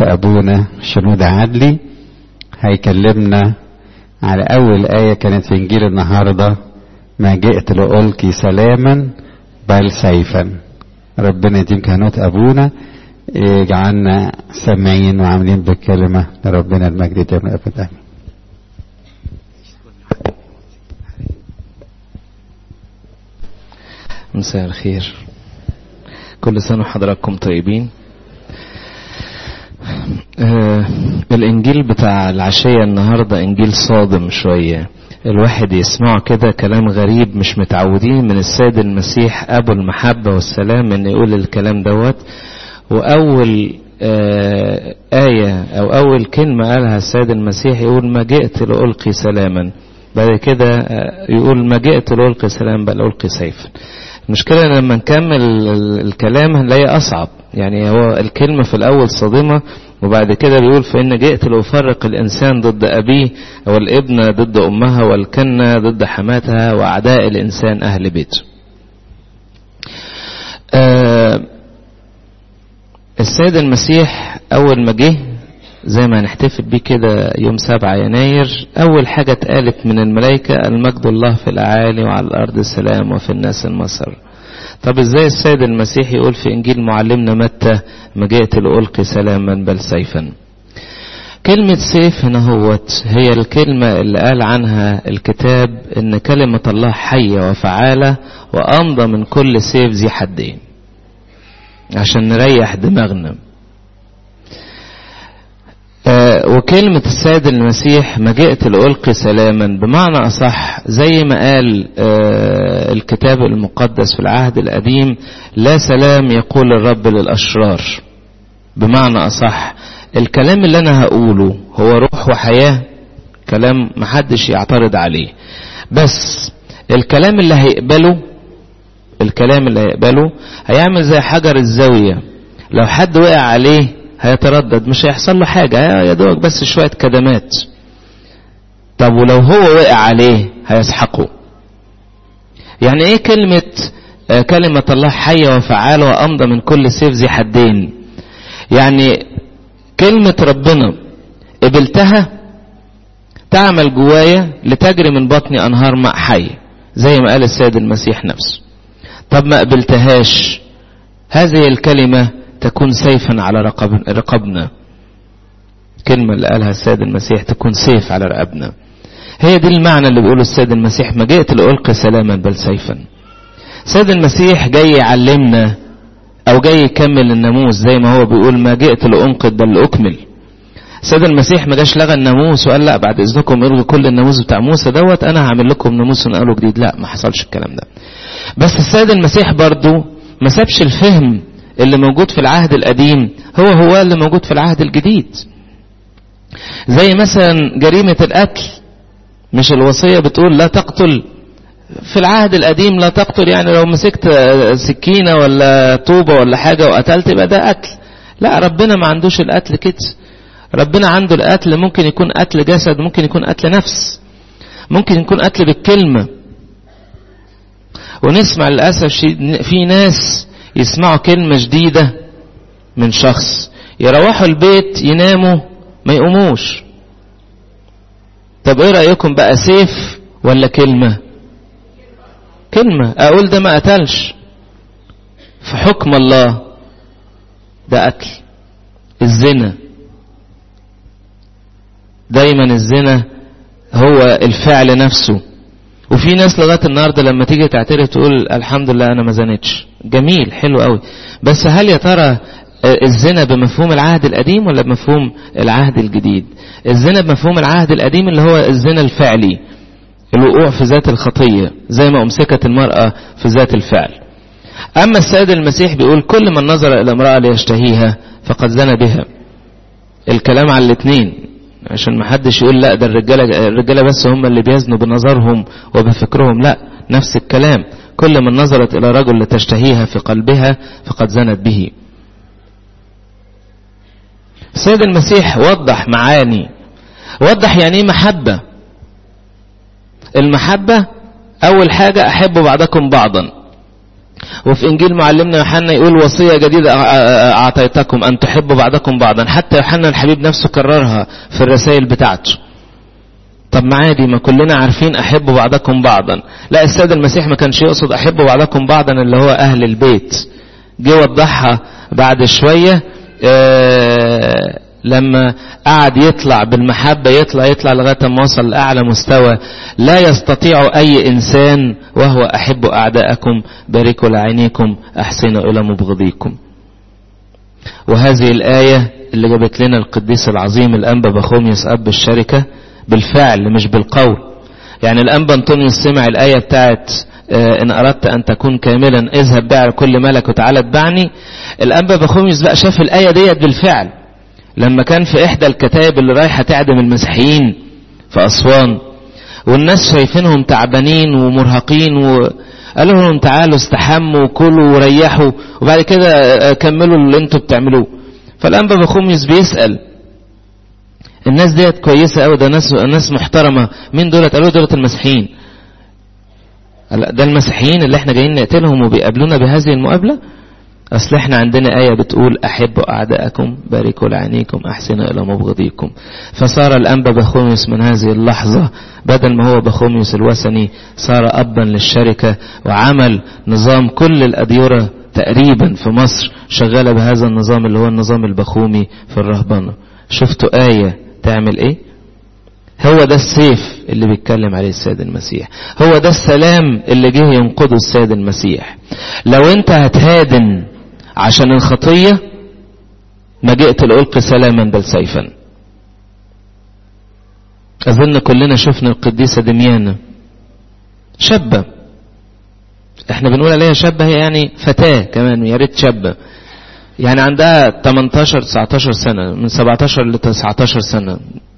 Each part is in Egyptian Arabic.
أبونا شنودة عدلي هيكلمنا على أول آية كانت في إنجيل النهاردة ما جئت لألقي سلاما بل سيفا ربنا يديم كهنوت أبونا يجعلنا سامعين وعاملين بالكلمة لربنا المجد دائما أبدا آمين مساء الخير كل سنة وحضراتكم طيبين آه الإنجيل بتاع العشية النهاردة إنجيل صادم شوية الواحد يسمعه كده كلام غريب مش متعودين من السيد المسيح أبو المحبة والسلام إن يقول الكلام دوت وأول آه آية أو أول كلمة قالها السيد المسيح يقول ما جئت لألقي سلاما بعد كده يقول ما جئت لألقي سلام بل ألقي سيفا المشكلة لما نكمل الكلام هنلاقي أصعب يعني هو الكلمة في الأول صادمة وبعد كده بيقول فإن جئت لأفرق الإنسان ضد أبيه والابن ضد أمها والكنة ضد حماتها وأعداء الإنسان أهل بيته آه السيد المسيح أول ما جه زي ما هنحتفل بيه كده يوم سبعة يناير أول حاجة اتقالت من الملائكة المجد الله في الأعالي وعلى الأرض السلام وفي الناس المسر طب ازاي السيد المسيح يقول في إنجيل معلمنا متى ما جئت لألقي سلاما بل سيفا كلمة سيف هنا هوت هي الكلمة اللي قال عنها الكتاب إن كلمة الله حية وفعالة وأمضى من كل سيف ذي حدين عشان نريح دماغنا آه وكلمة السيد المسيح ما جئت لألقي سلاما بمعنى أصح زي ما قال آه الكتاب المقدس في العهد القديم لا سلام يقول الرب للأشرار بمعنى أصح الكلام اللي أنا هقوله هو روح وحياة كلام محدش يعترض عليه بس الكلام اللي هيقبله الكلام اللي هيقبله هيعمل زي حجر الزاوية لو حد وقع عليه هيتردد مش هيحصل له حاجة يا دوبك بس شوية كدمات طب ولو هو وقع عليه هيسحقه يعني ايه كلمة آه كلمة الله حية وفعالة وأمضى من كل سيف ذي حدين يعني كلمة ربنا قبلتها تعمل جوايا لتجري من بطني أنهار ماء حي زي ما قال السيد المسيح نفسه طب ما قبلتهاش هذه الكلمة تكون سيفا على رقب رقبنا كلمة اللي قالها السيد المسيح تكون سيف على رقبنا هي دي المعنى اللي بيقوله السيد المسيح ما جئت لألقي سلاما بل سيفا السيد المسيح جاي يعلمنا أو جاي يكمل الناموس زي ما هو بيقول ما جئت لأنقذ بل لأكمل السيد المسيح ما جاش لغى الناموس وقال لا بعد اذنكم الغوا كل الناموس بتاع موسى دوت انا هعمل لكم ناموس ونقله جديد لا ما حصلش الكلام ده بس السيد المسيح برضو ما سابش الفهم اللي موجود في العهد القديم هو هو اللي موجود في العهد الجديد زي مثلا جريمة القتل مش الوصية بتقول لا تقتل في العهد القديم لا تقتل يعني لو مسكت سكينة ولا طوبة ولا حاجة وقتلت يبقى ده قتل لا ربنا ما عندوش القتل كده ربنا عنده القتل ممكن يكون قتل جسد ممكن يكون قتل نفس ممكن يكون قتل بالكلمة ونسمع للأسف في ناس يسمعوا كلمة جديدة من شخص يروحوا البيت يناموا ما يقوموش طب ايه رأيكم بقى سيف ولا كلمة كلمة اقول ده ما قتلش في حكم الله ده قتل الزنا دايما الزنا هو الفعل نفسه وفي ناس لغايه النهارده لما تيجي تعترف تقول الحمد لله انا ما زنتش جميل حلو قوي بس هل يا ترى الزنا بمفهوم العهد القديم ولا بمفهوم العهد الجديد الزنا بمفهوم العهد القديم اللي هو الزنا الفعلي الوقوع في ذات الخطية زي ما أمسكت المرأة في ذات الفعل أما السيد المسيح بيقول كل من نظر إلى امرأة ليشتهيها فقد زنى بها الكلام على الاثنين عشان ما حدش يقول لا ده الرجالة, الرجالة بس هم اللي بيزنوا بنظرهم وبفكرهم لا نفس الكلام كل من نظرت إلى رجل لتشتهيها في قلبها فقد زنت به السيد المسيح وضح معاني وضح يعني ايه محبة المحبة أول حاجة أحب بعضكم بعضا وفي إنجيل معلمنا يوحنا يقول وصية جديدة أعطيتكم أن تحبوا بعضكم بعضا حتى يوحنا الحبيب نفسه كررها في الرسائل بتاعته طب ما عادي ما كلنا عارفين أحبوا بعضكم بعضا لا السيد المسيح ما كانش يقصد أحبوا بعضكم بعضا اللي هو أهل البيت جه وضحها بعد شوية آه لما قعد يطلع بالمحبة يطلع يطلع لغاية ما وصل لأعلى مستوى لا يستطيع أي إنسان وهو أحب أعداءكم باركوا لعينيكم أحسنوا إلى مبغضيكم وهذه الآية اللي جابت لنا القديس العظيم الأنبا بخوميوس أب الشركة بالفعل مش بالقول يعني الأنبا أنطونيوس سمع الآية بتاعت إن أردت أن تكون كاملا اذهب بيع كل ملك وتعالى اتبعني الأنبا بخوميوس بقى شاف الآية ديت بالفعل لما كان في إحدى الكتائب اللي رايحة تعدم المسيحيين في أسوان والناس شايفينهم تعبانين ومرهقين وقالوا لهم تعالوا استحموا وكلوا وريحوا وبعد كده كملوا اللي انتوا بتعملوه فالأنبا بخوميوس بيسأل الناس ديت كويسة قوي ده ناس ناس محترمة مين دولت قالوا دولت المسيحيين ده المسيحيين اللي احنا جايين نقتلهم وبيقابلونا بهذه المقابلة أصل احنا عندنا آية بتقول أحبوا أعداءكم باركوا لعينيكم أحسنوا إلى مبغضيكم فصار الأنبا بخوميوس من هذه اللحظة بدل ما هو بخوميوس الوثني صار أبا للشركة وعمل نظام كل الأديرة تقريبا في مصر شغالة بهذا النظام اللي هو النظام البخومي في الرهبنة شفتوا آية تعمل إيه هو ده السيف اللي بيتكلم عليه السيد المسيح هو ده السلام اللي جه ينقذه السيد المسيح لو انت هتهادن عشان الخطية ما جئت لألقي سلاما بل سيفا أظن كلنا شفنا القديسة دميانة شابة احنا بنقول عليها شابة هي يعني فتاة كمان يا ريت شابة يعني عندها 18 19 سنة من 17 ل 19 سنة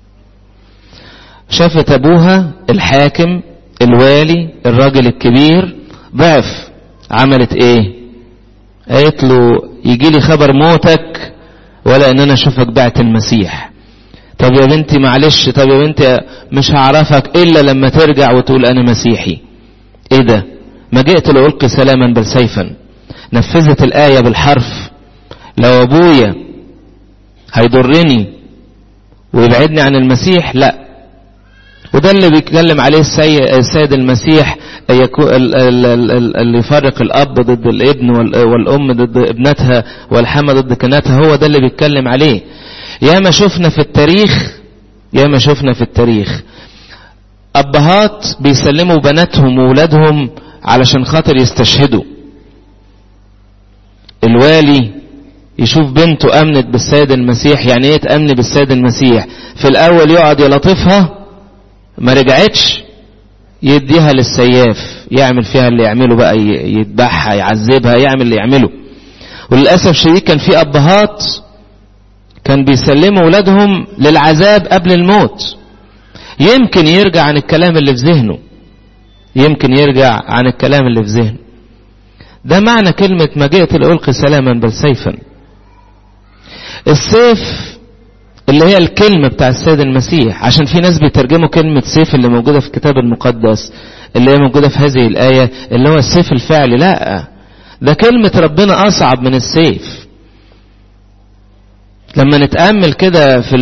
شافت ابوها الحاكم الوالي الراجل الكبير ضعف عملت ايه قالت له يجي لي خبر موتك ولا ان انا اشوفك بعت المسيح طب يا بنتي معلش طب يا بنتي مش هعرفك الا لما ترجع وتقول انا مسيحي ايه ده ما جئت لألقي سلاما بل سيفا نفذت الآية بالحرف لو ابويا هيضرني ويبعدني عن المسيح لا وده اللي بيتكلم عليه السيد المسيح اللي يفرق الأب ضد الابن والأم ضد ابنتها والحمى ضد كناتها هو ده اللي بيتكلم عليه يا ما شفنا في التاريخ يا ما شفنا في التاريخ أبهات بيسلموا بناتهم وولادهم علشان خاطر يستشهدوا الوالي يشوف بنته أمنت بالسيد المسيح يعني ايه تأمن بالسيد المسيح في الأول يقعد يلطفها ما رجعتش يديها للسياف يعمل فيها اللي يعمله بقى يذبحها يعذبها يعمل اللي يعمله وللأسف شديد كان في أبهات كان بيسلموا أولادهم للعذاب قبل الموت يمكن يرجع عن الكلام اللي في ذهنه يمكن يرجع عن الكلام اللي في ذهنه ده معنى كلمة ما جئت لألقي سلاما بل سيفا السيف اللي هي الكلمة بتاع السيد المسيح عشان في ناس بيترجموا كلمة سيف اللي موجودة في الكتاب المقدس اللي هي موجودة في هذه الآية اللي هو السيف الفعلي لا ده كلمة ربنا أصعب من السيف لما نتأمل كده في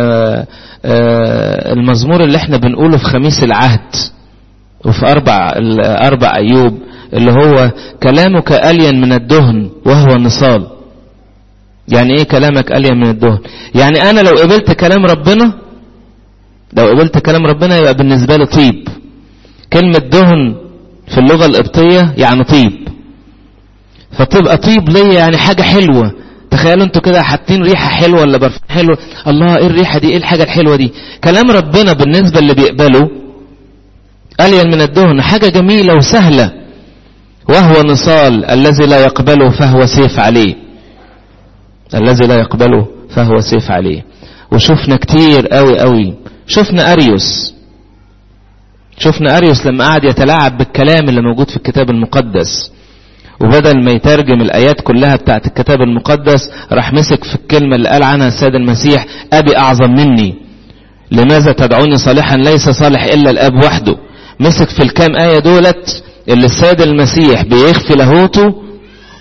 المزمور اللي احنا بنقوله في خميس العهد وفي أربع, أربع أيوب اللي هو كلامك ألين من الدهن وهو نصال يعني ايه كلامك ألين من الدهن يعني انا لو قبلت كلام ربنا لو قبلت كلام ربنا يبقى بالنسبة لي طيب كلمة دهن في اللغة القبطية يعني طيب فتبقى طيب ليا يعني حاجة حلوة تخيلوا انتوا كده حاطين ريحة حلوة ولا برفان حلو الله ايه الريحة دي ايه الحاجة الحلوة دي كلام ربنا بالنسبة اللي بيقبله ألين من الدهن حاجة جميلة وسهلة وهو نصال الذي لا يقبله فهو سيف عليه الذي لا يقبله فهو سيف عليه وشفنا كتير قوي قوي شفنا أريوس شفنا أريوس لما قعد يتلاعب بالكلام اللي موجود في الكتاب المقدس وبدل ما يترجم الآيات كلها بتاعت الكتاب المقدس راح مسك في الكلمة اللي قال عنها السيد المسيح أبي أعظم مني لماذا تدعوني صالحا ليس صالح إلا الأب وحده مسك في الكام آية دولت اللي السيد المسيح بيخفي لاهوته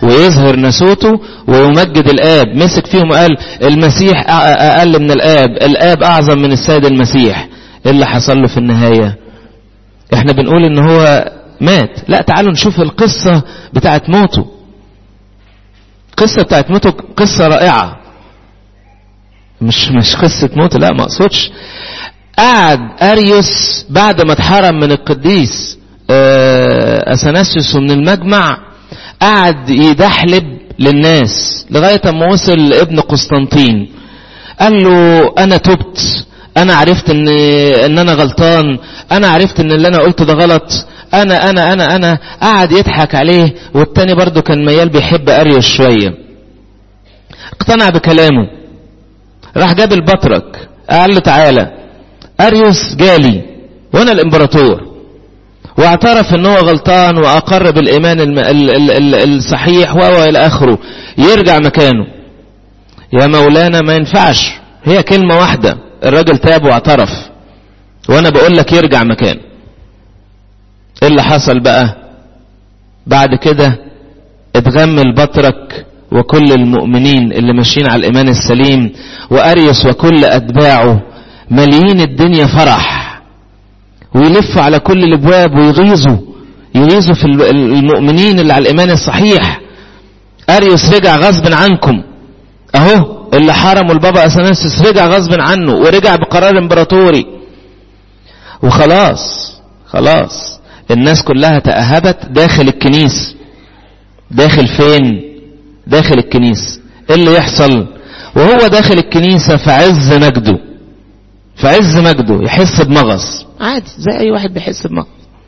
ويظهر نسوته ويمجد الآب مسك فيهم وقال المسيح أقل من الآب الآب أعظم من السيد المسيح إيه اللي حصل له في النهاية احنا بنقول ان هو مات لا تعالوا نشوف القصة بتاعت موته القصة بتاعت موته قصة رائعة مش مش قصة موته لا ما اقصدش قعد اريوس بعد ما اتحرم من القديس اثناسيوس من المجمع قعد يدحلب للناس لغاية ما وصل لابن قسطنطين قال له انا تبت انا عرفت ان ان انا غلطان انا عرفت ان اللي انا قلته ده غلط انا انا انا انا قعد يضحك عليه والتاني برضه كان ميال بيحب اريوس شويه اقتنع بكلامه راح جاب البطرك قال له تعالى اريوس جالي وانا الامبراطور واعترف ان هو غلطان واقر بالايمان الم... ال... ال... ال... الصحيح و الى اخره يرجع مكانه يا مولانا ما ينفعش هي كلمة واحدة الراجل تاب واعترف وانا بقول لك يرجع مكانه ايه اللي حصل بقى بعد كده اتغم البطرك وكل المؤمنين اللي ماشيين على الايمان السليم واريوس وكل اتباعه مليين الدنيا فرح ويلفوا على كل الابواب ويغيظوا يغيظوا في المؤمنين اللي على الايمان الصحيح اريوس رجع غصب عنكم اهو اللي حرموا البابا اثناسيوس رجع غصب عنه ورجع بقرار امبراطوري وخلاص خلاص الناس كلها تأهبت داخل الكنيس داخل فين داخل الكنيس ايه اللي يحصل وهو داخل الكنيسة في عز مجده في عز مجده يحس بمغص عادي زي اي واحد بيحس بمغص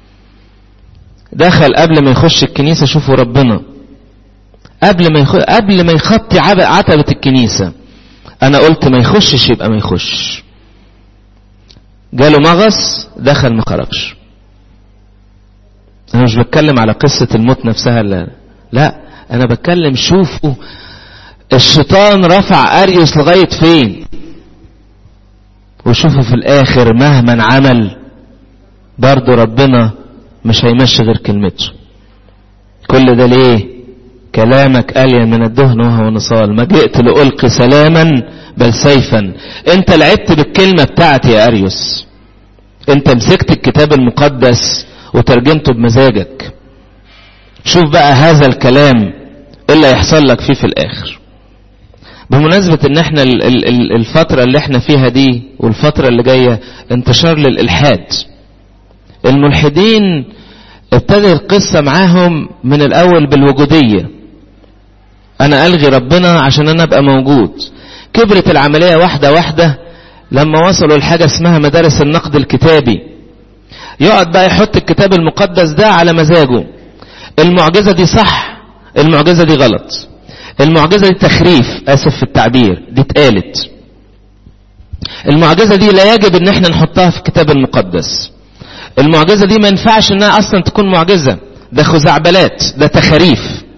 دخل قبل ما يخش الكنيسة شوفوا ربنا قبل ما يخ... قبل ما يخطي عتبة الكنيسة انا قلت ما يخشش يبقى ما يخش جاله مغص دخل ما خرجش انا مش بتكلم على قصة الموت نفسها لا لا انا بتكلم شوفوا الشيطان رفع اريوس لغاية فين وشوفوا في الاخر مهما عمل برضو ربنا مش هيمشي غير كلمته كل ده ليه كلامك ألين من الدهن وهو نصال ما جئت لألقي سلاما بل سيفا انت لعبت بالكلمة بتاعتي يا أريوس انت مسكت الكتاب المقدس وترجمته بمزاجك شوف بقى هذا الكلام ايه اللي هيحصل لك فيه في الاخر بمناسبة ان احنا الفترة اللي احنا فيها دي والفترة اللي جاية انتشار للإلحاد الملحدين ابتدى القصة معاهم من الأول بالوجودية أنا ألغي ربنا عشان أنا أبقى موجود كبرت العملية واحدة واحدة لما وصلوا لحاجة اسمها مدارس النقد الكتابي يقعد بقى يحط الكتاب المقدس ده على مزاجه المعجزة دي صح المعجزة دي غلط المعجزة دي تخريف آسف في التعبير دي اتقالت المعجزة دي لا يجب ان احنا نحطها في الكتاب المقدس المعجزة دي ما ينفعش انها اصلا تكون معجزة ده خزعبلات ده تخاريف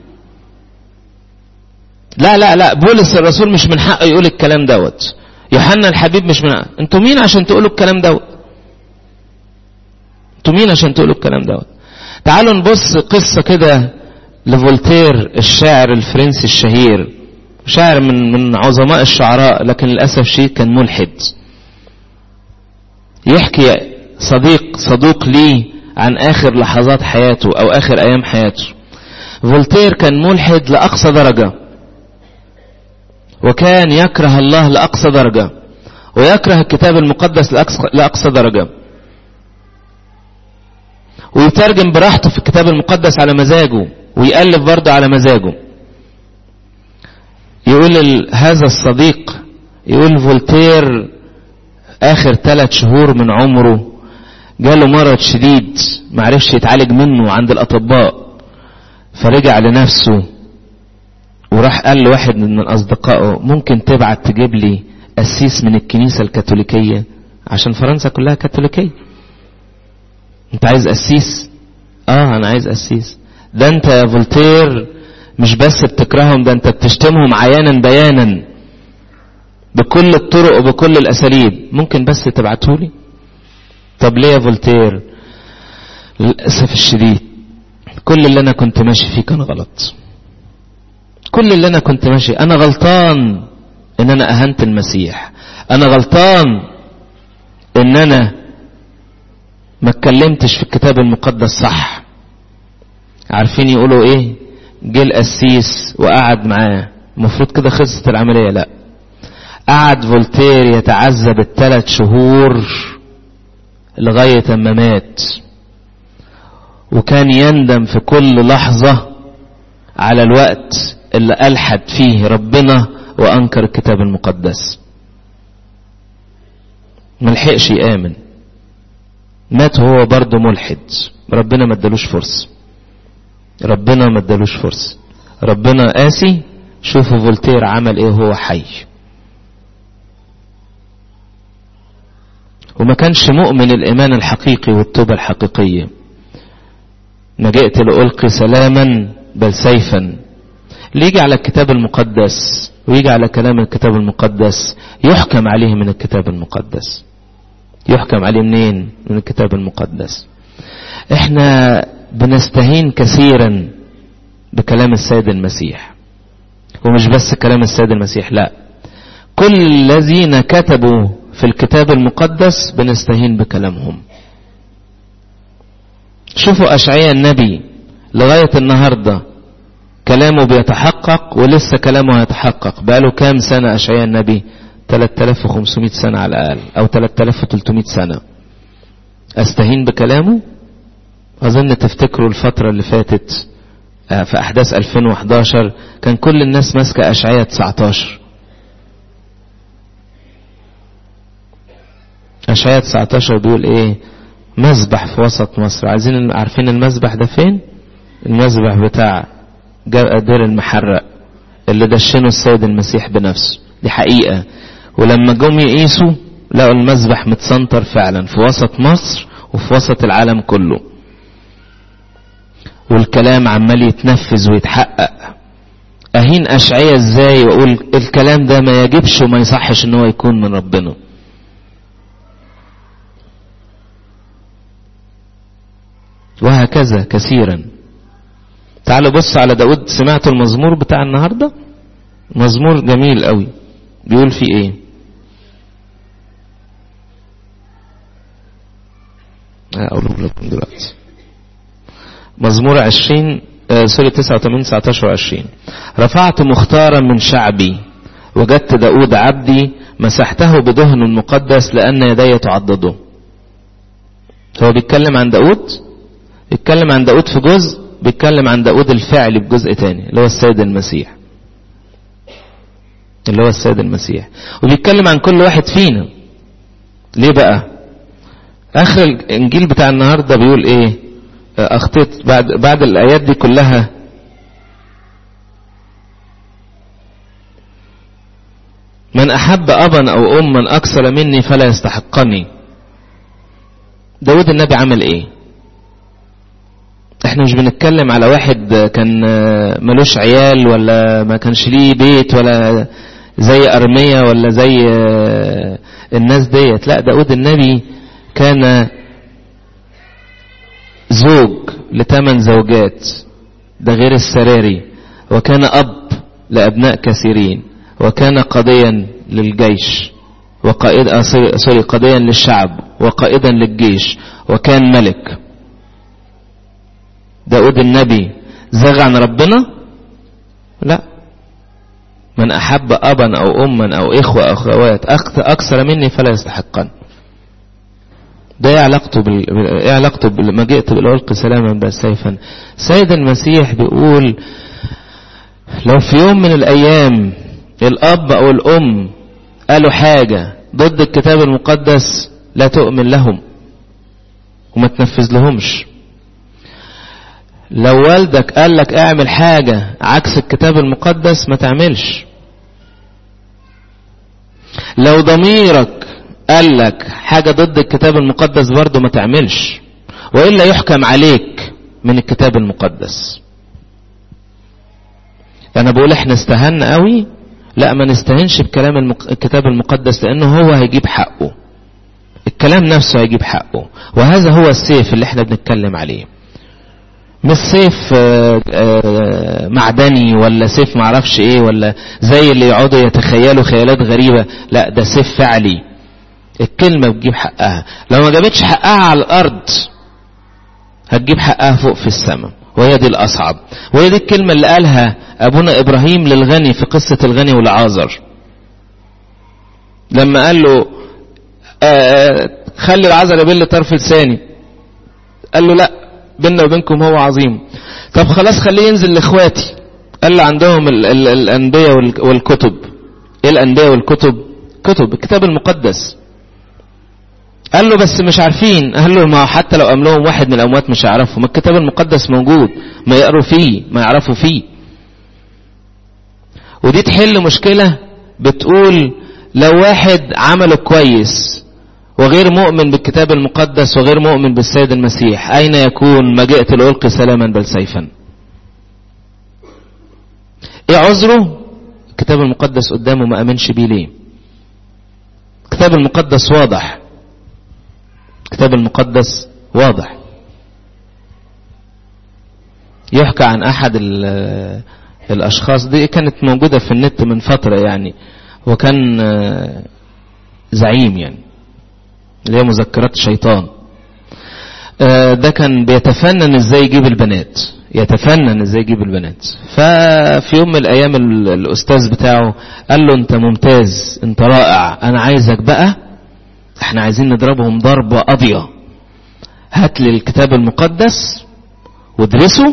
لا لا لا بولس الرسول مش من حقه يقول الكلام دوت يوحنا الحبيب مش من حقه انتوا مين عشان تقولوا الكلام دوت انتوا مين عشان تقولوا الكلام دوت تعالوا نبص قصة كده لفولتير الشاعر الفرنسي الشهير شاعر من من عظماء الشعراء لكن للأسف شيء كان ملحد يحكي صديق صدوق لي عن آخر لحظات حياته أو آخر أيام حياته فولتير كان ملحد لأقصى درجة وكان يكره الله لأقصى درجة ويكره الكتاب المقدس لأقصى, لأقصى درجة ويترجم براحته في الكتاب المقدس على مزاجه ويألف برضه على مزاجه يقول هذا الصديق يقول فولتير آخر ثلاث شهور من عمره جاله مرض شديد معرفش يتعالج منه عند الأطباء فرجع لنفسه وراح قال لواحد من أصدقائه ممكن تبعت تجيب لي قسيس من الكنيسة الكاثوليكية عشان فرنسا كلها كاثوليكية انت عايز قسيس اه انا عايز قسيس ده انت يا فولتير مش بس بتكرههم ده انت بتشتمهم عيانا بيانا بكل الطرق وبكل الاساليب ممكن بس تبعتهولي طب ليه يا فولتير للاسف الشديد كل اللي انا كنت ماشي فيه كان غلط كل اللي انا كنت ماشي انا غلطان ان انا اهنت المسيح انا غلطان ان انا ما اتكلمتش في الكتاب المقدس صح عارفين يقولوا ايه جه القسيس وقعد معاه المفروض كده خلصت العمليه لا قعد فولتير يتعذب الثلاث شهور لغايه ما مات وكان يندم في كل لحظه على الوقت اللي ألحد فيه ربنا وأنكر الكتاب المقدس ملحقش يآمن مات هو برضه ملحد ربنا ما ادالوش فرصة ربنا ما ادالوش فرصة ربنا قاسي شوفوا فولتير عمل ايه وهو حي وما كانش مؤمن الإيمان الحقيقي والتوبة الحقيقية ما جئت لألقي سلاما بل سيفا اللي يجي على الكتاب المقدس ويجي على كلام الكتاب المقدس يحكم عليه من الكتاب المقدس يحكم عليه منين من الكتاب المقدس احنا بنستهين كثيرا بكلام السيد المسيح ومش بس كلام السيد المسيح لا كل الذين كتبوا في الكتاب المقدس بنستهين بكلامهم شوفوا أشعياء النبي لغاية النهاردة كلامه بيتحقق ولسه كلامه هيتحقق بقاله كام سنة أشعياء النبي 3500 سنة على الأقل أو 3300 سنة أستهين بكلامه أظن تفتكروا الفترة اللي فاتت في أحداث 2011 كان كل الناس ماسكة أشعياء 19 أشعياء 19 بيقول إيه مذبح في وسط مصر عايزين عارفين المذبح ده فين المذبح بتاع دير المحرق اللي دشنه السيد المسيح بنفسه دي حقيقة ولما جم يقيسوا لقوا المذبح متسنطر فعلا في وسط مصر وفي وسط العالم كله والكلام عمال يتنفذ ويتحقق اهين اشعية ازاي واقول الكلام ده ما يجبش وما يصحش ان هو يكون من ربنا وهكذا كثيرا تعالوا بص على داود سمعتوا المزمور بتاع النهاردة مزمور جميل قوي بيقول فيه ايه اقوله لكم دلوقتي مزمور عشرين آه سوري تسعة وثمانين تسعتاشر وعشرين رفعت مختارا من شعبي وجدت داود عبدي مسحته بدهن مقدس لأن يدي تعضده هو بيتكلم عن داود بيتكلم عن داود في جزء بيتكلم عن داود الفعلي بجزء تاني اللي هو السيد المسيح اللي هو السيد المسيح وبيتكلم عن كل واحد فينا ليه بقى اخر الانجيل بتاع النهارده بيقول ايه اخطيت بعد بعد الايات دي كلها من احب ابا او اما اكثر مني فلا يستحقني داود النبي عمل ايه احنا مش بنتكلم على واحد كان ملوش عيال ولا ما كانش ليه بيت ولا زي ارمية ولا زي الناس ديت لا داود النبي كان زوج لثمان زوجات ده غير السراري وكان اب لابناء كثيرين وكان قضيا للجيش وقائد سوري قضيا للشعب وقائدا للجيش وكان ملك داود النبي زغ عن ربنا لا من أحب أبا أو أما أو إخوة أو أخوات أكثر مني فلا يستحقن ده ايه علاقته بال... ايه علاقته لما جئت بالألقي سلاما بل سيفا سيد المسيح بيقول لو في يوم من الأيام الأب أو الأم قالوا حاجة ضد الكتاب المقدس لا تؤمن لهم وما تنفذ لهمش لو والدك قال لك اعمل حاجة عكس الكتاب المقدس ما تعملش لو ضميرك قال لك حاجة ضد الكتاب المقدس برضه ما تعملش وإلا يحكم عليك من الكتاب المقدس أنا بقول احنا استهنا قوي لا ما نستهنش بكلام المق... الكتاب المقدس لأنه هو هيجيب حقه الكلام نفسه هيجيب حقه وهذا هو السيف اللي احنا بنتكلم عليه مش سيف آه، آه، معدني ولا سيف معرفش ايه ولا زي اللي يقعدوا يتخيلوا خيالات غريبة لا ده سيف فعلي الكلمة بتجيب حقها لو ما جابتش حقها على الأرض هتجيب حقها فوق في السماء وهي دي الأصعب وهي دي الكلمة اللي قالها أبونا إبراهيم للغني في قصة الغني والعازر لما قال له آه، خلي العذر يبل طرف لساني قال له لا بيننا وبينكم هو عظيم طب خلاص خليه ينزل لاخواتي قال له عندهم ال ال الانبياء وال- والكتب ايه الانبياء والكتب كتب الكتاب المقدس قال له بس مش عارفين قال له ما حتى لو املهم واحد من الاموات مش هيعرفوا ما الكتاب المقدس موجود ما يقروا فيه ما يعرفوا فيه ودي تحل مشكلة بتقول لو واحد عمله كويس وغير مؤمن بالكتاب المقدس وغير مؤمن بالسيد المسيح أين يكون ما جئت لألقي سلاما بل سيفا ايه عذره الكتاب المقدس قدامه ما امنش بيه ليه الكتاب المقدس واضح الكتاب المقدس واضح يحكى عن احد ال- الاشخاص دي كانت موجودة في النت من فترة يعني وكان آه، زعيم يعني اللي هي مذكرات الشيطان آه، ده كان بيتفنن ازاي يجيب البنات يتفنن ازاي يجيب البنات ففي يوم من الايام ال- الاستاذ بتاعه قال له انت ممتاز انت رائع انا عايزك بقى احنا عايزين نضربهم ضربة قاضية هات لي الكتاب المقدس وادرسه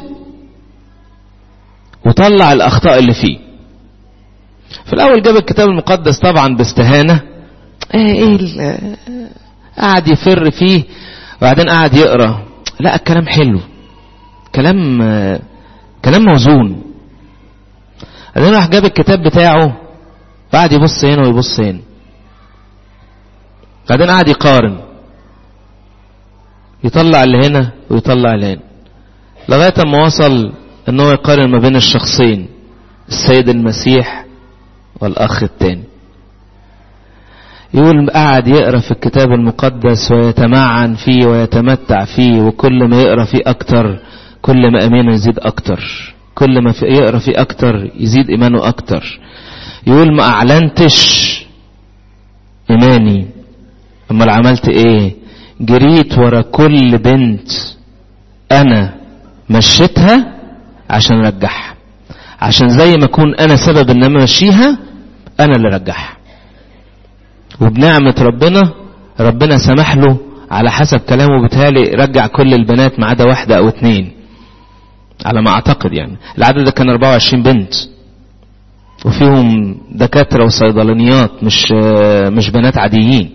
وطلع الاخطاء اللي فيه في الاول جاب الكتاب المقدس طبعا باستهانة ايه ايه ال- قعد يفر فيه وبعدين قعد يقرا لا الكلام حلو كلام كلام موزون بعدين راح جاب الكتاب بتاعه وقعد يبص هنا ويبص هنا بعدين قعد يقارن يطلع اللي هنا ويطلع اللي هنا لغاية ما وصل ان هو يقارن ما بين الشخصين السيد المسيح والاخ التاني يقول قعد يقرا في الكتاب المقدس ويتمعن فيه ويتمتع فيه وكل ما يقرا فيه اكتر كل ما ايمانه يزيد اكتر كل ما في- يقرا فيه اكتر يزيد ايمانه اكتر يقول ما اعلنتش ايماني امال عملت ايه جريت ورا كل بنت انا مشيتها عشان ارجعها عشان زي ما اكون انا سبب ان انا امشيها انا اللي ارجعها وبنعمة ربنا ربنا سمح له على حسب كلامه بتهالي رجع كل البنات ما عدا واحدة او اتنين على ما اعتقد يعني العدد ده كان 24 بنت وفيهم دكاترة وصيدلانيات مش مش بنات عاديين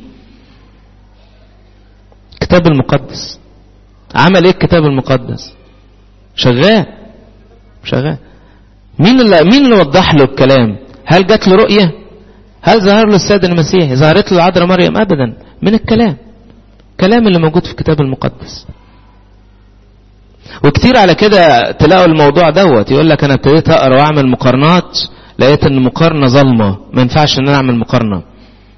الكتاب المقدس عمل ايه الكتاب المقدس شغال شغال مين اللي مين اللي وضح له الكلام هل جات له رؤيه هل ظهر له السيد المسيح ظهرت له العذراء مريم ابدا من الكلام كلام اللي موجود في الكتاب المقدس وكتير على كده تلاقوا الموضوع دوت يقول لك انا ابتديت اقرا واعمل مقارنات لقيت ان مقارنه ظلمه ما ينفعش ان انا اعمل مقارنه ما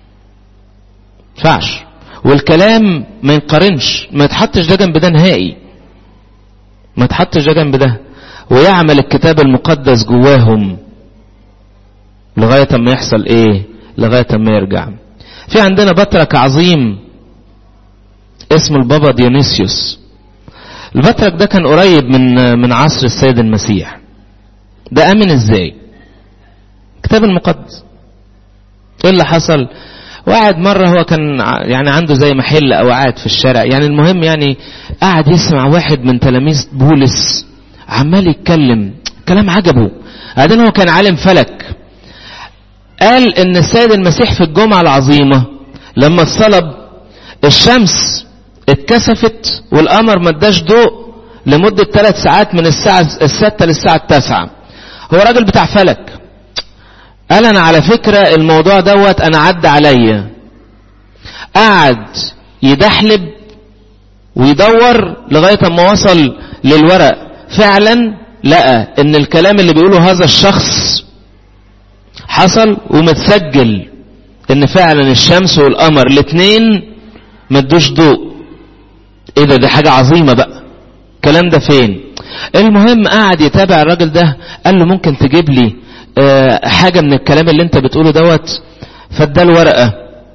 ينفعش والكلام ما ينقارنش ما يتحطش ده جنب ده نهائي ما يتحطش ده جنب ده ويعمل الكتاب المقدس جواهم لغاية ما يحصل ايه لغاية ما يرجع في عندنا بطرك عظيم اسمه البابا ديونيسيوس البطرك ده كان قريب من من عصر السيد المسيح ده امن ازاي الكتاب المقدس ايه اللي حصل وقعد مرة هو كان ع- يعني عنده زي محل او قاعد في الشارع يعني المهم يعني قعد يسمع واحد من تلاميذ بولس عمال يتكلم كلام عجبه بعدين هو كان عالم فلك قال ان السيد المسيح في الجمعة العظيمة لما اتصلب الشمس اتكسفت والقمر ما اداش ضوء لمدة ثلاث ساعات من الساعة الستة للساعة التاسعة هو راجل بتاع فلك قال انا على فكرة الموضوع دوت انا عدى عليا قعد يدحلب ويدور لغاية ما وصل للورق فعلا لقى ان الكلام اللي بيقوله هذا الشخص حصل ومتسجل ان فعلا الشمس والقمر الاثنين ما ادوش ضوء ايه ده دي حاجة عظيمة بقى الكلام ده فين المهم قعد يتابع الراجل ده قال له ممكن تجيب لي آه، حاجة من الكلام اللي انت بتقوله دوت فاداله ورقة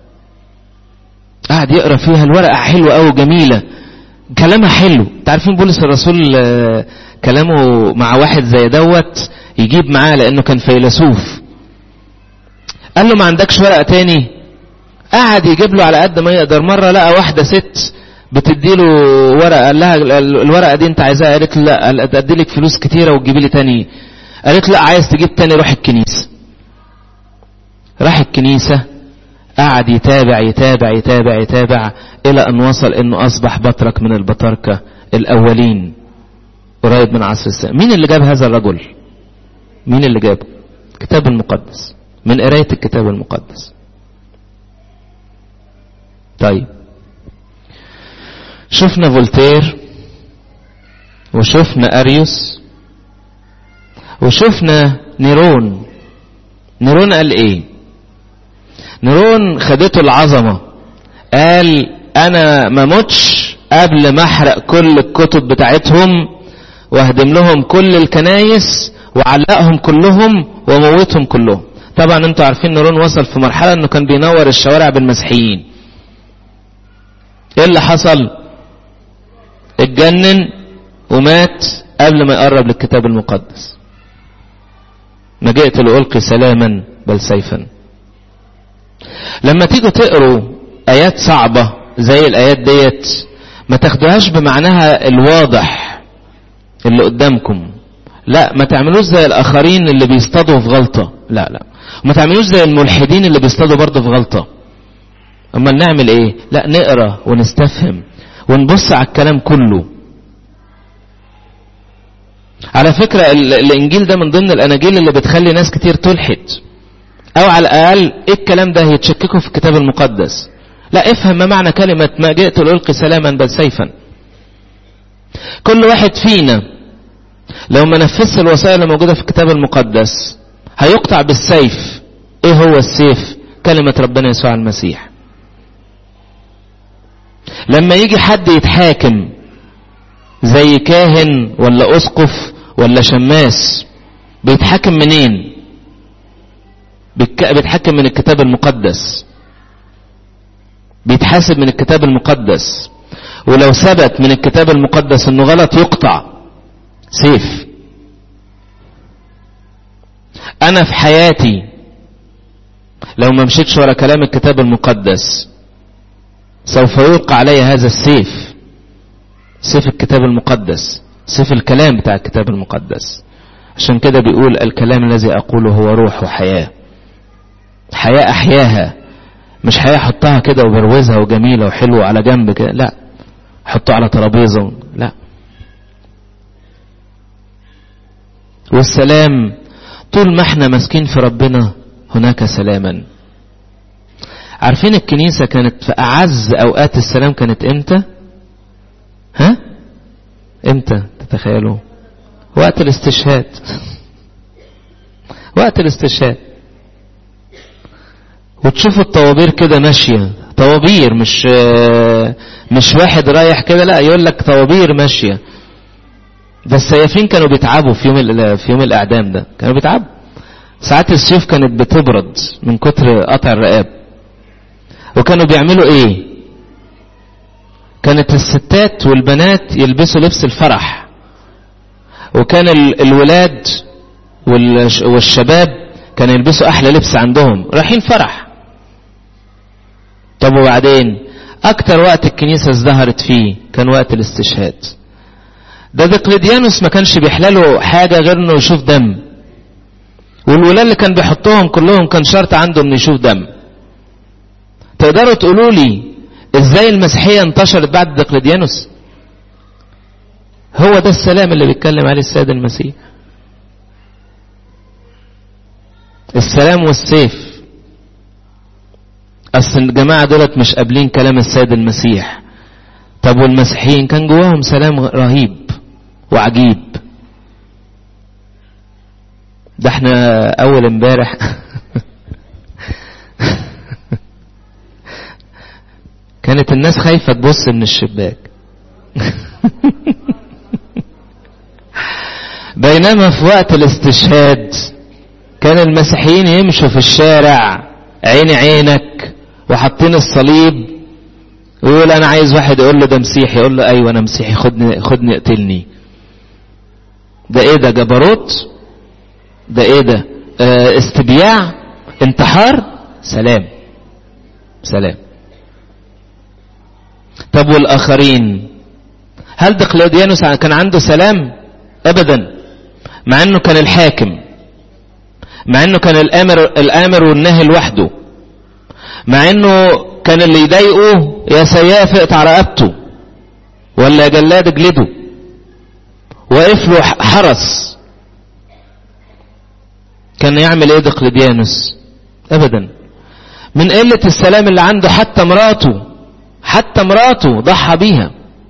قعد يقرا فيها الورقة حلوة قوي جميلة كلامها حلو انت عارفين بولس الرسول آه، كلامه مع واحد زي دوت يجيب معاه لانه كان فيلسوف قال له ما عندكش ورقة تاني قعد يجيب له على قد ما يقدر مرة لقى واحدة ست بتديله ورقة قال لها ال- الورقة دي انت عايزاها قالت له لا قال ادي لك فلوس كتيرة وتجيبي لي تاني قالت له لا عايز تجيب تاني روح الكنيسة راح الكنيسة قعد يتابع يتابع يتابع يتابع إلى أن وصل أنه أصبح بطرك من البطاركة الأولين قريب من عصر السلام مين اللي جاب هذا الرجل مين اللي جابه الكتاب المقدس من قراية الكتاب المقدس طيب شفنا فولتير وشفنا أريوس وشفنا نيرون نيرون قال ايه نيرون خدته العظمة قال انا ما متش قبل ما احرق كل الكتب بتاعتهم واهدم لهم كل الكنايس وعلقهم كلهم وموتهم كلهم طبعا انتوا عارفين نيرون وصل في مرحلة انه كان بينور الشوارع بالمسيحيين ايه اللي حصل اتجنن ومات قبل ما يقرب للكتاب المقدس ما جئت لألقي سلاما بل سيفا لما تيجوا تقروا آيات صعبة زي الآيات ديت ما تاخدوهاش بمعناها الواضح اللي قدامكم لا ما تعملوش زي الآخرين اللي بيصطادوا في غلطة لا لا وما تعملوش زي الملحدين اللي بيصطادوا برضه في غلطة أما نعمل إيه لا نقرأ ونستفهم ونبص على الكلام كله على فكرة ال- الإنجيل ده من ضمن الأناجيل اللي بتخلي ناس كتير تلحد أو على الأقل إيه الكلام ده يتشككوا في الكتاب المقدس لا افهم ما معنى كلمة ما جئت لألقي سلاما بل سيفا كل واحد فينا لو ما نفذش الوصايا اللي موجودة في الكتاب المقدس هيقطع بالسيف ايه هو السيف كلمة ربنا يسوع المسيح لما يجي حد يتحاكم زي كاهن ولا اسقف ولا شماس بيتحاكم منين بيتك- بيتحاكم من الكتاب المقدس بيتحاسب من الكتاب المقدس ولو ثبت من الكتاب المقدس انه غلط يقطع سيف انا في حياتي لو ما مشيتش ورا كلام الكتاب المقدس سوف يلقى علي هذا السيف سيف الكتاب المقدس سيف الكلام بتاع الكتاب المقدس عشان كده بيقول الكلام الذي أقوله هو روح وحياة حياة أحياها مش حياة حطها كده وبروزها وجميلة وحلوة على جنب كده لا حطها على ترابيزة لا والسلام طول ما احنا ماسكين في ربنا هناك سلاما عارفين الكنيسة كانت في أعز أوقات السلام كانت إمتى؟ ها؟ إمتى تتخيلوا؟ وقت الاستشهاد وقت الاستشهاد وتشوفوا الطوابير كده ماشية طوابير مش مش واحد رايح كده لا يقول لك طوابير ماشية ده السيافين كانوا بيتعبوا في يوم ال- في يوم الإعدام ده كانوا بيتعبوا ساعات السيوف كانت بتبرد من كتر قطع الرقاب وكانوا بيعملوا ايه كانت الستات والبنات يلبسوا لبس الفرح وكان ال- الولاد والش- والشباب كانوا يلبسوا احلى لبس عندهم رايحين فرح طب وبعدين اكتر وقت الكنيسة ازدهرت فيه كان وقت الاستشهاد ده دقلديانوس ما كانش بيحلله حاجة غير انه يشوف دم والولاد اللي كان بيحطهم كلهم كان شرط عنده انه يشوف دم تقدروا تقولوا لي ازاي المسيحية انتشرت بعد دقلديانوس هو ده السلام اللي بيتكلم عليه السيد المسيح السلام والسيف اصل الجماعة دولت مش قابلين كلام السيد المسيح طب والمسيحيين كان جواهم سلام رهيب وعجيب ده احنا اول امبارح كانت الناس خايفة تبص من الشباك بينما في وقت الاستشهاد كان المسيحيين يمشوا في الشارع عيني عينك وحاطين الصليب ويقول انا عايز واحد يقول له ده مسيحي يقول له ايوه انا مسيحي خدني خدني اقتلني ده ايه ده جبروت ده ايه ده اه استبياع انتحار سلام سلام طب والاخرين هل دقلاديانوس كان عنده سلام ابدا مع انه كان الحاكم مع انه كان الامر الامر والنهي لوحده مع انه كان اللي يضايقه يا سياف اقطع رقبته ولا يا جلاد اجلده واقف له حرس كان يعمل ايه دقلديانوس ابدا من قلة السلام اللي عنده حتى مراته حتى مراته ضحى بيها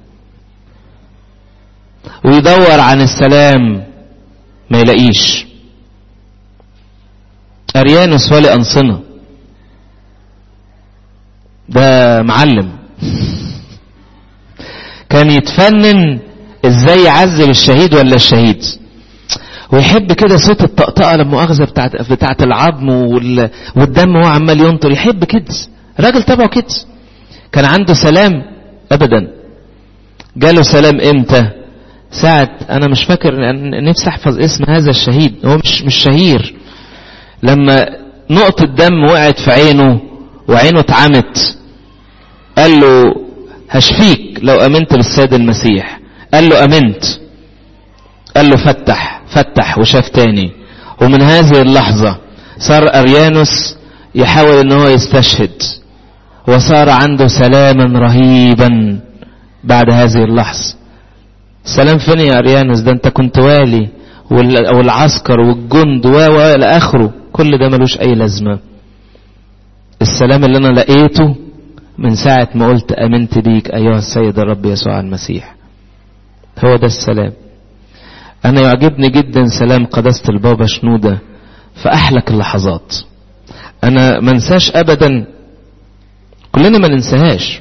ويدور عن السلام ما يلاقيش أريانوس ولي أنصنة ده معلم كان يتفنن ازاي يعذب الشهيد ولا الشهيد ويحب كده صوت الطقطقه لما مؤاخذه بتاعت بتاعت العظم وال... والدم وهو عمال ينطر يحب كده راجل تبعه كده كان عنده سلام ابدا جاله سلام امتى ساعة انا مش فاكر نفسي احفظ اسم هذا الشهيد هو مش مش شهير لما نقطة دم وقعت في عينه وعينه اتعمت قال له هشفيك لو امنت بالسيد المسيح قال له امنت قال له فتح فتح وشاف تاني ومن هذه اللحظة صار اريانوس يحاول ان هو يستشهد وصار عنده سلاما رهيبا بعد هذه اللحظة سلام فين يا اريانوس ده انت كنت والي والعسكر والجند و الى اخره كل ده ملوش اي لازمه السلام اللي انا لقيته من ساعة ما قلت امنت بيك ايها السيد الرب يسوع المسيح هو ده السلام انا يعجبني جدا سلام قداسة البابا شنودة في احلك اللحظات انا منساش ابدا كلنا ما ننساهاش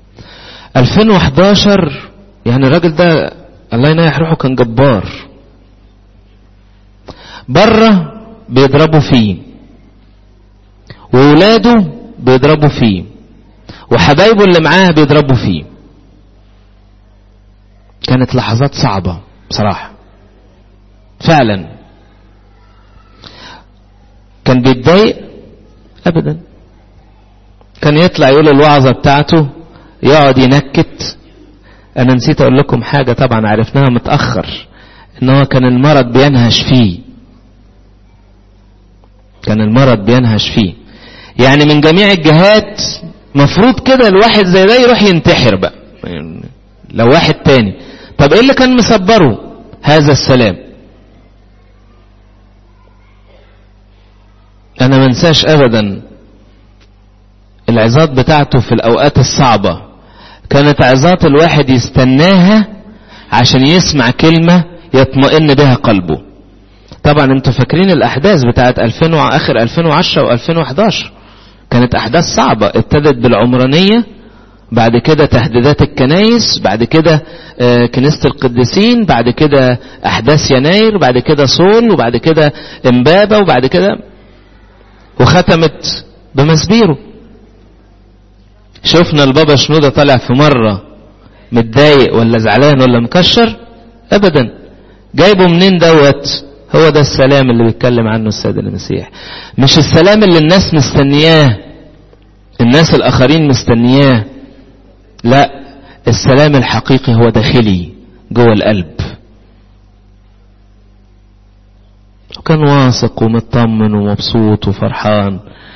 2011 يعني الراجل ده الله ينيح روحه كان جبار بره بيضربوا فيه وولاده بيضربوا فيه وحبايبه اللي معاه بيضربوا فيه كانت لحظات صعبة بصراحة فعلا كان بيتضايق ابدا كان يطلع يقول الوعظة بتاعته يقعد ينكت انا نسيت اقول لكم حاجة طبعا عرفناها متأخر ان هو كان المرض بينهش فيه كان المرض بينهش فيه يعني من جميع الجهات مفروض كده الواحد زي ده يروح ينتحر بقى يعني لو واحد تاني طب ايه اللي كان مصبره هذا السلام انا منساش ابدا العظات بتاعته في الاوقات الصعبة كانت عظات الواحد يستناها عشان يسمع كلمة يطمئن بها قلبه طبعا انتوا فاكرين الاحداث بتاعت 2000 واخر 2010 و2011 كانت احداث صعبة ابتدت بالعمرانية بعد كده تهديدات الكنايس بعد كده كنيسة القديسين بعد كده احداث يناير بعد كده صول وبعد كده امبابة وبعد كده وختمت بمسبيره شفنا البابا شنودة طالع في مرة متضايق ولا زعلان ولا مكشر ابدا جايبه منين دوت هو ده السلام اللي بيتكلم عنه السيد المسيح مش السلام اللي الناس مستنياه الناس الاخرين مستنياه لا السلام الحقيقي هو داخلي جوه القلب وكان واثق ومطمن ومبسوط وفرحان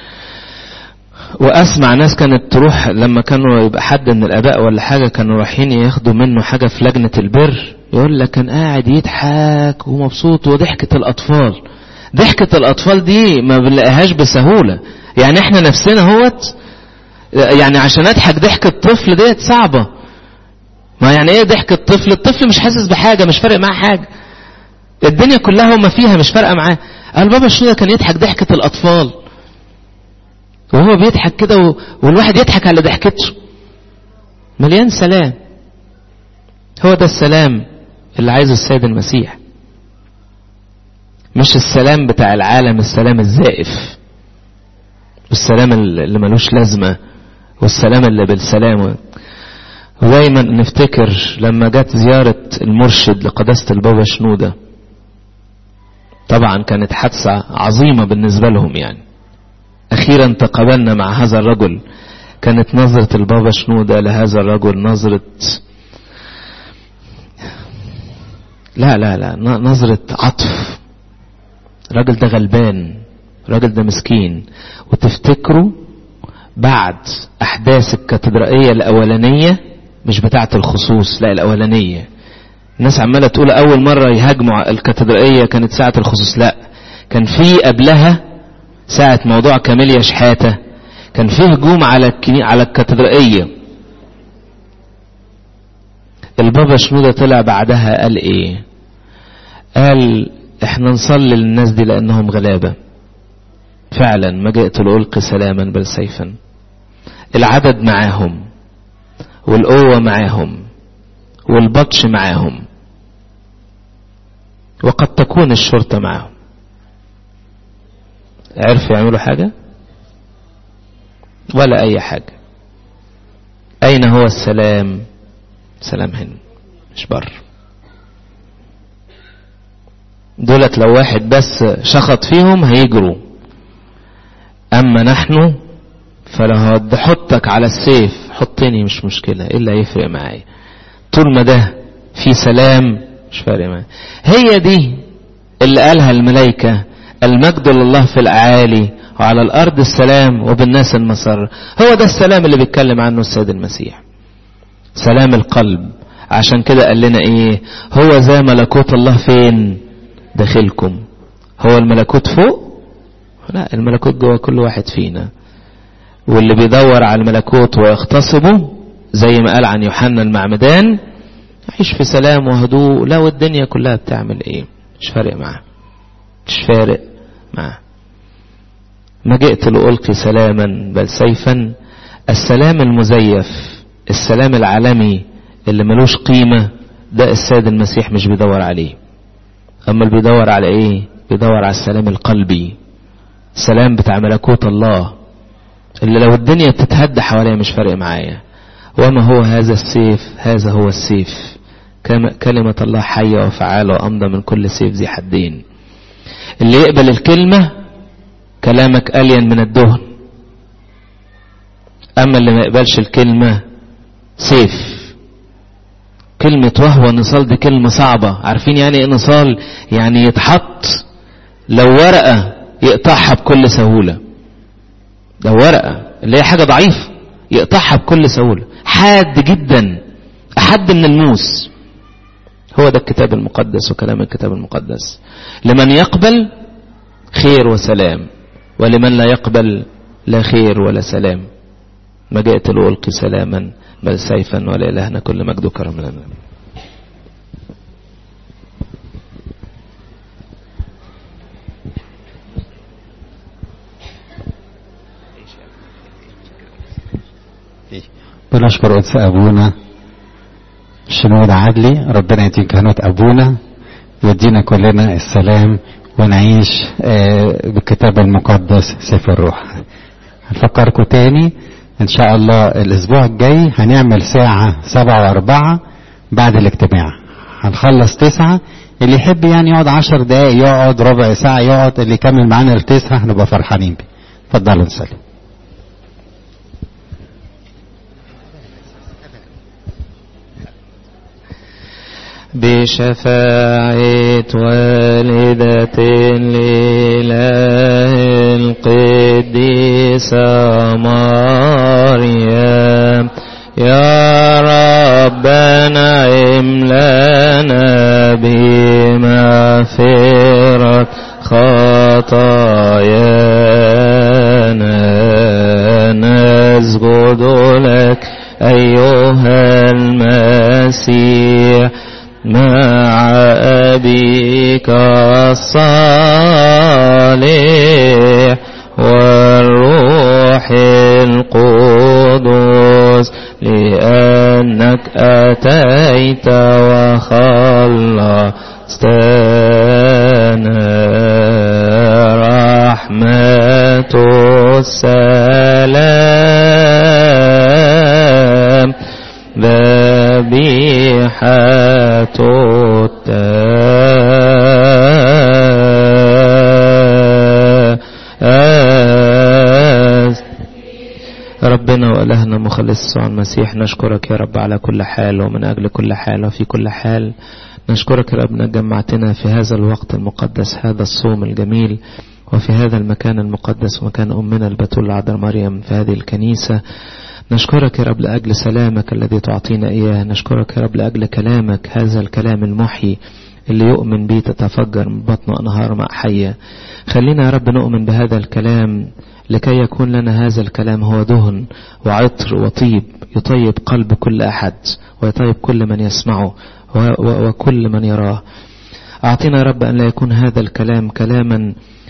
واسمع ناس كانت تروح لما كانوا يبقى حد من الاباء ولا حاجه كانوا رايحين ياخدوا منه حاجه في لجنه البر يقول لك كان قاعد يضحك ومبسوط وضحكه الاطفال ضحكه الاطفال دي ما بنلاقيهاش بسهوله يعني احنا نفسنا هوت يعني عشان اضحك ضحكه طفل ديت صعبه ما يعني ايه ضحكه طفل الطفل مش حاسس بحاجه مش فارق معاه حاجه الدنيا كلها وما فيها مش فارقه معاه قال بابا شنو كان يضحك ضحكه الاطفال وهو بيضحك كده و... والواحد يضحك على ضحكته مليان سلام هو ده السلام اللي عايزه السيد المسيح مش السلام بتاع العالم السلام الزائف والسلام اللي ملوش لازمة والسلام اللي بالسلام ودايما نفتكر لما جت زيارة المرشد لقداسة البابا شنودة طبعا كانت حادثة عظيمة بالنسبة لهم يعني أخيرا تقابلنا مع هذا الرجل كانت نظرة البابا شنودة لهذا الرجل نظرة لا لا لا نظرة عطف الراجل ده غلبان الراجل ده مسكين وتفتكروا بعد أحداث الكاتدرائية الأولانية مش بتاعة الخصوص لا الأولانية الناس عمالة تقول أول مرة يهاجموا الكاتدرائية كانت ساعة الخصوص لا كان في قبلها ساعة موضوع كاميليا شحاتة كان في هجوم على الكني... على الكاتدرائية البابا شنودة طلع بعدها قال ايه قال احنا نصلي للناس دي لانهم غلابة فعلا ما جئت لألقي سلاما بل سيفا العدد معاهم والقوة معاهم والبطش معاهم وقد تكون الشرطة معاهم عرفوا يعملوا حاجة ولا أي حاجة أين هو السلام سلام هن مش بر دولت لو واحد بس شخط فيهم هيجروا أما نحن فلو هحطك على السيف حطني مش مشكلة إيه اللي هيفرق معايا طول ما ده في سلام مش فارق معايا هي دي اللي قالها الملائكة المجد لله في الأعالي وعلى الأرض السلام وبالناس المسر هو ده السلام اللي بيتكلم عنه السيد المسيح سلام القلب عشان كده قال لنا ايه هو ذا ملكوت الله فين داخلكم هو الملكوت فوق لا الملكوت جوه كل واحد فينا واللي بيدور على الملكوت ويغتصبه زي ما قال عن يوحنا المعمدان يعيش في سلام وهدوء لا والدنيا كلها بتعمل ايه مش فارق معاه مش فارق معاه ما جئت لألقي سلاما بل سيفا السلام المزيف السلام العالمي اللي ملوش قيمة ده السيد المسيح مش بيدور عليه أما اللي بيدور على إيه بيدور على السلام القلبي السلام بتاع ملكوت الله اللي لو الدنيا بتتهد حواليا مش فارق معايا وما هو هذا السيف هذا هو السيف كلمة الله حية وفعالة وأمضى من كل سيف ذي حدين اللي يقبل الكلمة كلامك ألين من الدهن أما اللي ما يقبلش الكلمة سيف كلمة وهو نصال دي كلمة صعبة عارفين يعني ايه نصال يعني يتحط لو ورقة يقطعها بكل سهولة لو ورقة اللي هي حاجة ضعيفة يقطعها بكل سهولة حاد جدا أحد من الموس هو ده الكتاب المقدس وكلام الكتاب المقدس لمن يقبل خير وسلام ولمن لا يقبل لا خير ولا سلام ما جئت لألقي سلاما بل سيفا ولإلهنا كل مجد وكرم لنا بنشكر قدس أبونا شنود عدلي ربنا يديك كهنوت أبونا ويدينا كلنا السلام ونعيش بالكتاب المقدس سفر الروح هنفكركم تاني ان شاء الله الاسبوع الجاي هنعمل ساعة سبعة واربعة بعد الاجتماع هنخلص تسعة اللي يحب يعني يقعد عشر دقايق يقعد ربع ساعة يقعد اللي يكمل معانا التسعة هنبقى فرحانين بيه اتفضلوا نسلم بشفاعة والدة الإله القديسة مريم يا ربنا املنا بمغفرة خطايانا نسجد لك أيها المسيح مع أبيك الصالح والروح القدس لأنك أتيت وخلصتنا ذبيحة التاس ربنا وإلهنا مخلص يسوع المسيح نشكرك يا رب على كل حال ومن أجل كل حال وفي كل حال نشكرك يا رب انك جمعتنا في هذا الوقت المقدس هذا الصوم الجميل وفي هذا المكان المقدس ومكان أمنا البتول العذراء مريم في هذه الكنيسة نشكرك يا رب لأجل سلامك الذي تعطينا إياه نشكرك يا رب لأجل كلامك هذا الكلام المحيي اللي يؤمن به تتفجر من بطنه أنهار ماء حية خلينا يا رب نؤمن بهذا الكلام لكي يكون لنا هذا الكلام هو دهن وعطر وطيب يطيب قلب كل أحد ويطيب كل من يسمعه وكل من يراه أعطينا يا رب أن لا يكون هذا الكلام كلاما